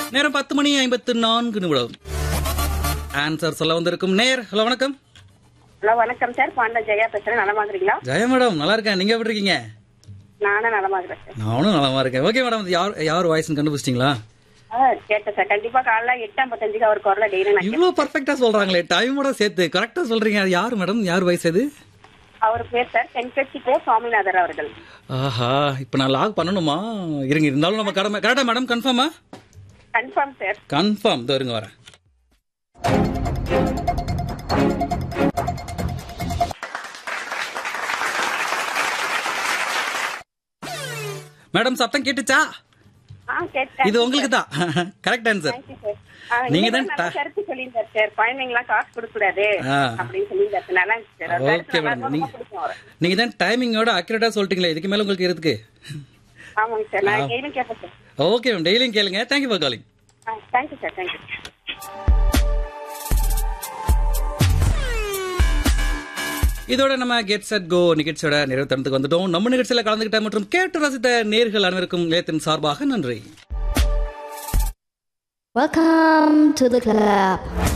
நேரம் பத்து மணி ஐம்பத்து நான்கு நிமிடம் ஆன்சர் சொல்ல வந்திருக்கும் நேர் ஹலோ வணக்கம் ஹலோ வணக்கம் சார் பாண்ட ஜெயா பேசுறேன் நலமா இருக்கிறீங்களா ஜெய மேடம் நல்லா இருக்கேன் நீங்க எப்படி இருக்கீங்க நானும் நலமா இருக்கிறேன் சார் நானும் நலமா இருக்கேன் ஓகே மேடம் யார் யார் வாய்ஸ்னு கண்டுபிடிச்சிட்டீங்களா ஆ, கேட்டேன் சார் கண்டிப்பா காலைல எட்டு ஐம்பத்தஞ்சுக்கு அவர் குரல டெய்லி நான் இவ்வளோ பர்ஃபெக்டா சொல்றாங்களே டைமோட சேர்த்து கரெக்டா சொல்றீங்க அது யார் மேடம் யார் வாய்ஸ் அது அவர் பேர் சார் தென்கட்சி கோ சுவாமிநாதர் அவர்கள் ஆஹா இப்போ நான் லாக் பண்ணணுமா இருங்க இருந்தாலும் நம்ம கடமை கரெக்டா மேடம் கன்ஃபார்மா கன்ஃபார்ம் சார் கன்ஃபார்ம் இதோ இருங்க வரேன் மேடம் சத்தம் கேட்டுச்சா ஆ கேட்டேன் இது உங்களுக்கு தான் கரெக்ட் ஆன்சர் தேங்க்யூ சார் ஆ, நீங்க நீங்க தான் தான் நல்ல கருத்து சொல்லியிருந்தார் சார் குழந்தைங்களாம் காசு கொடுக்க கூடாது ஆ. அப்படின்னு சொல்லியிருந்தார் சார் நல்லா இருந்துச்சு சார் அவர் ஓகே கருத்து நல்லா மேடம் இருக்கும், நீங்க ரொம்ப பிடிக்கும் அவரை. நீங்க தான் டைமிங்கோட அக்யூரேட்டா சொல்லிட்டீங்களே இதுக்கு மேல உங்களுக்கு இருக்கு ஆமாங்க சார் நான் டெய்லியும் கேட்பேன் சார் ஓகே மேம் டெய்லியும் கேளுங்க தேங்க்யூ ஃபார் காலிங் ஆ தேங்க்யூ சார் தேங்க்யூ இதோட நம்ம கெட் செட் கோ நிகழ்ச்சியோட நிறைவு தருணத்துக்கு வந்துட்டோம் நம்ம நிகழ்ச்சியில கலந்துகிட்ட மற்றும் கேட்டு ரசித்த நேர்கள் அனைவருக்கும் நிலையத்தின் சார்பாக நன்றி Welcome to the club.